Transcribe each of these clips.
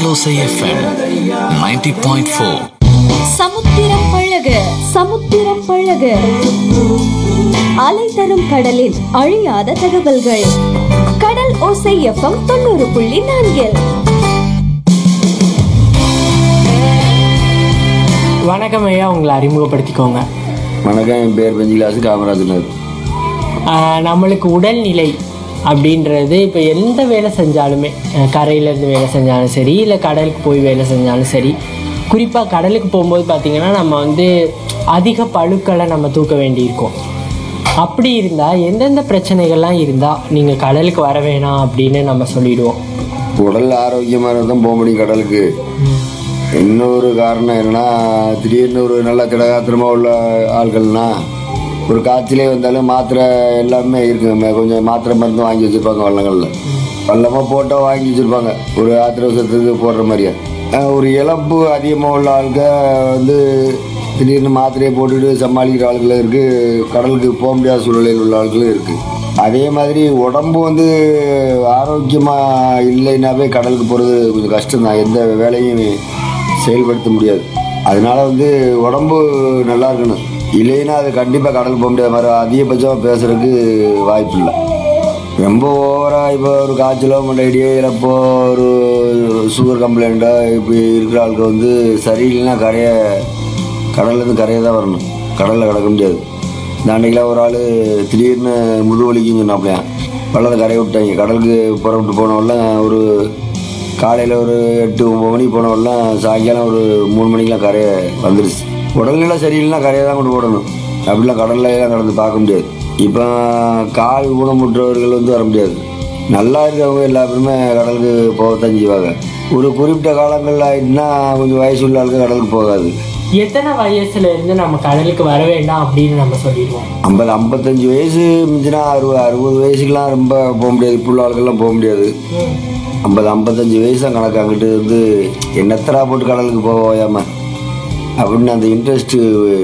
கடலோசை FM 90.4 சமுத்திரம் பழக சமுத்திரம் பழக அலை தரும் கடலில் அழியாத தகவல்கள் கடல் ஓசை எஃப்எம் தொண்ணூறு புள்ளி நான்கில் வணக்கம் ஐயா உங்களை அறிமுகப்படுத்திக்கோங்க வணக்கம் என் பேர் பெஞ்சிலாசு காமராஜனர் ஆஹ் நம்மளுக்கு உடல்நிலை அப்படின்றது இப்போ எந்த வேலை செஞ்சாலுமே அஹ் கரையிலேருந்து வேலை செஞ்சாலும் சரி இல்லை கடலுக்கு போய் வேலை செஞ்சாலும் சரி குறிப்பாக கடலுக்கு போகும்போது பார்த்திங்கன்னா நம்ம வந்து அதிக பழுக்களை நம்ம தூக்க வேண்டியிருக்கும் அப்படி இருந்தால் எந்தெந்த பிரச்சனைகள்லாம் இருந்தால் நீங்கள் கடலுக்கு வர வேணாம் அப்படின்னு நம்ம சொல்லிடுவோம் உடல் ஆரோக்கியமாக இருந்தால் போக முடியும் கடலுக்கு இன்னொரு காரணம் என்னன்னா திடீர்னு ஒரு நல்ல திடகாத்திரமாக உள்ள ஆட்கள்னா ஒரு காய்ச்சலே வந்தாலும் மாத்திரை எல்லாமே இருக்குங்க கொஞ்சம் மாத்திரை மருந்து வாங்கி வச்சுருப்பாங்க வள்ளங்களில் வல்லமாக போட்டால் வாங்கி வச்சுருப்பாங்க ஒரு ஆத்திர அவசரத்துக்கு போடுற மாதிரியா அஹ் ஒரு இழப்பு அதிகமாக உள்ள ஆளுங்க வந்து திடீர்னு மாத்திரையை போட்டுட்டு சமாளிக்கிற ஆளுகளும் இருக்குது கடலுக்கு போக முடியாத சூழ்நிலையில் உள்ள ஆட்களும் இருக்குது அதே மாதிரி உடம்பு வந்து ஆரோக்கியமாக இல்லைனாவே கடலுக்கு போகிறது கொஞ்சம் கஷ்டம்தான் எந்த வேலையும் செயல்படுத்த முடியாது அதனால வந்து உடம்பு நல்லா இருக்கணும் இல்லைன்னா அது கண்டிப்பாக கடலுக்கு போக முடியாது மாதிரி அதிகபட்சமாக பேசுறதுக்கு வாய்ப்பு இல்லை ரொம்ப ஓவராக இப்போ ஒரு காய்ச்சலோ மண்டையடியோ இறப்போ ஒரு சுகர் கம்ப்ளைண்ட்டோ இப்படி இருக்கிற ஆளுக்கு வந்து சரியில்லைன்னா கரையை கடல்லேருந்து கரையை தான் வரணும் கடலில் கிடக்க முடியாது இந்த அன்னைக்கெல்லாம் ஒரு ஆள் திடீர்னு முதுவலிக்குன்னு சொன்னாப்லையா பள்ளத்தை கரையை விட்டாங்க கடலுக்கு புறப்பட்டு போனவெல்லாம் ஒரு காலையில் ஒரு எட்டு ஒம்பது மணிக்கு போனவெல்லாம் சாயங்காலம் ஒரு மூணு மணிக்கெலாம் கரையை வந்துருச்சு உடல்நிலை சரியில்லைன்னா கரையை தான் கொண்டு போடணும் அப்படிலாம் கடல்ல எல்லாம் கடந்து பார்க்க முடியாது இப்போ கால் ஊனமுற்றவர்கள் வந்து வர முடியாது நல்லா இருக்கிறவங்க எல்லா பேருமே கடலுக்கு போகத்தான் செய்வாங்க ஒரு குறிப்பிட்ட காலங்களில் ஆயிட்டுனா கொஞ்சம் வயசு உள்ள ஆளுங்க கடலுக்கு போகாது எத்தனை வயசுல இருந்து நம்ம கடலுக்கு வர வேண்டாம் அப்படின்னு நம்ம சொல்லிடுவோம் ஐம்பது ஐம்பத்தஞ்சு வயசு மிஞ்சினா அறுபது அறுபது வயசுக்கெலாம் ரொம்ப போக முடியாது இப்போ உள்ள ஆளுக்கெல்லாம் போக முடியாது ஐம்பது ஐம்பத்தஞ்சு வயசு தான் கணக்கு அங்கிட்டு வந்து என்னத்தரா போட்டு கடலுக்கு போவாயாம அப்படின்னு அந்த இன்ட்ரெஸ்ட்டு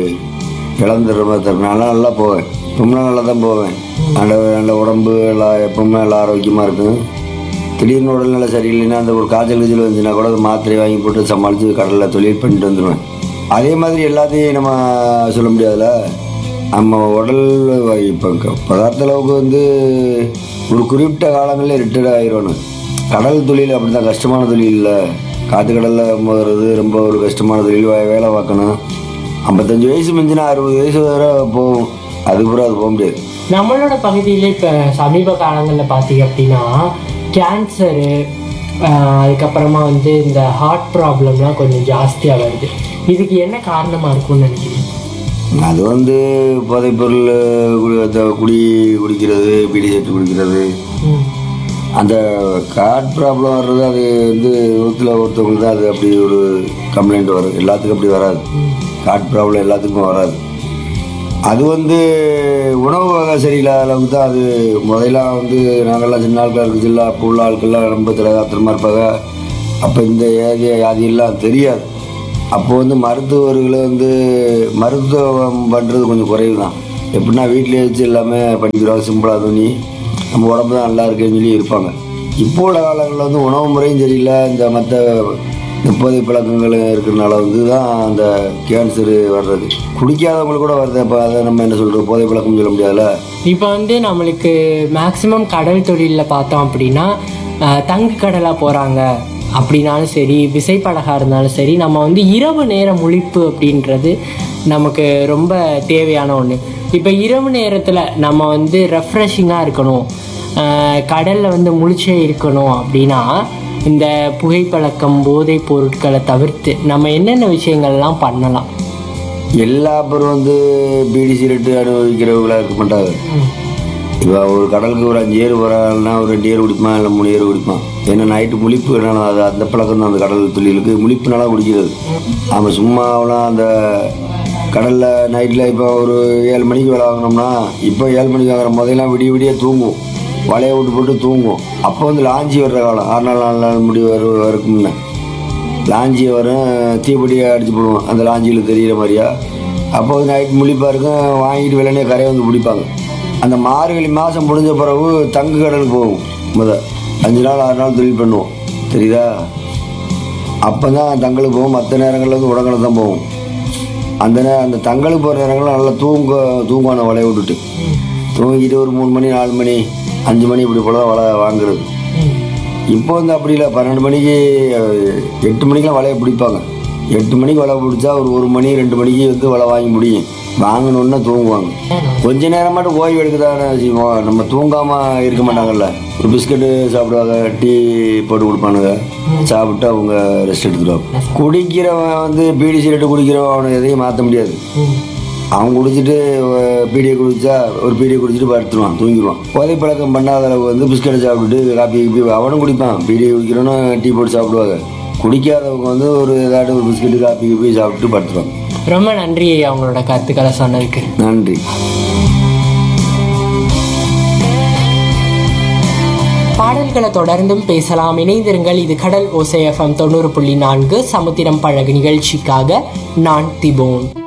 இழந்துடுற மாதிரி தரும் நல்லா நல்லா போவேன் இப்போம்லாம் நல்லா தான் போவேன் நல்ல நல்ல உடம்பு எல்லாம் எப்பவுமே நல்லா ஆரோக்கியமாக இருக்கும் திடீர்னு உடல்நிலை சரியில்லைன்னா அந்த ஒரு காய்ச்சல் கீச்சல் வந்துச்சுன்னா கூட அந்த மாத்திரை வாங்கி போட்டு சமாளித்து கடலில் தொழில் பண்ணிட்டு வந்துடுவேன் அதே மாதிரி எல்லாத்தையும் நம்ம சொல்ல முடியாதுல்ல நம்ம உடல் இப்போ பதார்த்த அளவுக்கு வந்து ஒரு குறிப்பிட்ட காலங்களில் ரிட்டையர்ட் ஆயிடணும் கடல் தொழில் அப்படி தான் கஷ்டமான தொழில் இல்லை காற்று கடலில் போகிறது ரொம்ப ஒரு கஷ்டமான தொழில் வே- வேலை பார்க்கணும் ஐம்பத்தஞ்சு வயசு மிஞ்சினா அறுபது வயசு வரை போகும் அதுக்கப்புறம் அது போக முடியாது நம்மளோட பகுதியில் இப்போ சமீப காலங்களில் பார்த்தீங்க அப்படின்னா கேன்சரு அதுக்கப்புறமா வந்து இந்த ஹார்ட் ப்ராப்ளம்லாம் கொஞ்சம் ஜாஸ்தியாக வருது இதுக்கு என்ன காரணமாக இருக்கும்னு நினைக்கிறீங்க அது வந்து போதைப்பொருள் குடி அந்த குடி குடிக்கிறது பீடி செட்டு குடிக்கிறது ம் அந்த கார்ட் ப்ராப்ளம் வர்றது அது வந்து நூற்றில் ஒருத்தவங்களுக்கு தான் அது அப்படி ஒரு கம்ப்ளைண்ட் வரும் எல்லாத்துக்கும் அப்படி வராது கார்ட் ப்ராப்ளம் எல்லாத்துக்கும் வராது அது வந்து உணவு வகை சரியில்லாத அளவுக்கு தான் அது முதல்ல வந்து நாங்கள்லாம் சின்ன ஆட்களாக இருக்குது இல்லை அப்போ உள்ள ஆட்கள்லாம் ரொம்ப திரகாத்திரமாக இருப்பாங்க அப்போ இந்த ஏதி வியாதியெல்லாம் தெரியாது அப்போ வந்து மருத்துவர்களை வந்து மருத்துவம் பண்ணுறது கொஞ்சம் குறைவு தான் எப்படின்னா வீட்டிலே வச்சு எல்லாமே பண்ணிக்கிறோம் சிம்பிளாக துணி நம்ம உடம்பு தான் நல்லா இருக்குன்னு சொல்லி இருப்பாங்க இப்போ உள்ள காலங்களில் வந்து உணவு முறையும் சரியில்லை இந்த மற்ற போதை பழக்கங்கள் இருக்கிறனால வந்து தான் அந்த கேன்சரு வர்றது குடிக்காதவங்களுக்கு கூட வருது அப்போ அதை நம்ம என்ன சொல்கிறது போதை பழக்கம் சொல்ல முடியாதுல்ல இப்போ வந்து நம்மளுக்கு மேக்ஸிமம் கடல் தொழிலில் பார்த்தோம் அப்படின்னா அஹ், தங்கு கடலாக போகிறாங்க அப்படின்னாலும் சரி விசைப்படகாக இருந்தாலும் சரி நம்ம வந்து இரவு நேர முழிப்பு அப்படின்றது நமக்கு ரொம்ப தேவையான ஒன்று இப்போ இரவு நேரத்தில் நம்ம வந்து ரெஃப்ரெஷிங்காக இருக்கணும் கடலில் வந்து முழிச்சே இருக்கணும் அப்படின்னா இந்த புகைப்பழக்கம் போதைப் பொருட்களை தவிர்த்து நம்ம என்னென்ன விஷயங்கள்லாம் பண்ணலாம் எல்லா பேரும் வந்து பீடி சிகரெட்டு அனுபவிக்கிறவங்களா இருக்க மாட்டாங்க இப்போ ஒரு கடலுக்கு ஒரு அஞ்சு ஏர் போகிறாங்கன்னா ஒரு ரெண்டு ஏர் குடிப்பான் இல்லை மூணு ஏர் குடிப்பான் ஏன்னா நைட்டு முழிப்பு என்னன்னா அது அந்த பழக்கம் தான் அந்த கடல் தொழிலுக்கு முழிப்புனால குடிக்கிறது ஆமாம் சும்மாவெல்லாம் அந்த கடலில் நைட்டில் இப்போ ஒரு ஏழு மணிக்கு வேலை வாங்கினோம்னா இப்போ ஏழு மணிக்கு வாங்குற முதல்லாம் விடிய விடிய தூங்கும் வலையை விட்டு போட்டு தூங்கும் அப்போ வந்து லாஞ்சி வர்ற காலம் ஆறு நாள் நாலு நாள் முடி வர வரைக்கும் முன்ன லாஞ்சி வரும் தீப்பெட்டியை அடிச்சு போடுவோம் அந்த லாஞ்சியில் தெரியிற மாதிரியா அப்போ வந்து நைட் முழிப்பாக இருக்கும் வாங்கிட்டு வெள்ளனே கரையை வந்து பிடிப்பாங்க அந்த மார்கழி மாதம் முடிஞ்ச பிறகு தங்கு கடலுக்கு போவோம் முத அஞ்சு நாள் ஆறு நாள் தொழில் பண்ணுவோம் தெரியுதா அப்போ தான் தங்களுக்கு போகும் மற்ற நேரங்களில் வந்து உடங்கலை தான் போகும் அந்த நே அந்த தங்களுக்கு போகிற நேரங்களில் நல்லா தூங்க தூங்குவான வலைய விட்டுட்டு தூங்கிட்டு ஒரு மூணு மணி நாலு மணி அஞ்சு மணி இப்படி போல தான் வலை வாங்குறது இப்போ வந்து அப்படி இல்லை பன்னெண்டு மணிக்கு அஹ், எட்டு மணிக்கெலாம் வலையை பிடிப்பாங்க எட்டு மணிக்கு வலை பிடிச்சா ஒரு ஒரு மணி ரெண்டு மணிக்கு வந்து வலை வாங்கி முடியும் வாங்கணுன்னா தூங்குவாங்க கொஞ்ச நேரம் மட்டும் ஓய்வு எடுக்கதானே செய்வோம் நம்ம தூங்காம இருக்க மாட்டாங்கல்ல ஒரு பிஸ்கட்டு சாப்பிடுவாங்க டீ போட்டு கொடுப்பானுங்க சாப்பிட்டு அவங்க ரெஸ்ட் எடுத்துடுவாங்க குடிக்கிறவன் வந்து பீடி சிகரெட்டு குடிக்கிறவன் அவனை எதையும் மாற்ற முடியாது அவன் குடிச்சிட்டு அஹ், பீடியை குடிச்சா ஒரு பீடியை குடிச்சிட்டு படுத்துருவான் தூங்கிடுவான் போதை பழக்கம் பண்ணாத அளவு வந்து பிஸ்கட்டை சாப்பிட்டுட்டு காப்பி கீப்பி அவனும் குடிப்பான் பீடியை குடிக்கிறவனும் டீ போட்டு சாப்பிடுவாங்க குடிக்காதவங்க வந்து ஒரு ஏதாட்டும் ஒரு பிஸ்கட்டு காப்பி கீப்பி சாப்பிட்டு படுத்துருவாங்க ரொம்ப நன்றி ஐயா உங்களோட கருத்துக்களை சொன்னதுக்கு நன்றி பாடல்களை தொடர்ந்தும் பேசலாம் இணைந்திருங்கள் இது கடல் ஓசை எஃப்எம் தொண்ணூறு புள்ளி நான்கு சமுத்திரம் பழகு நிகழ்ச்சிக்காக நான் திபோன்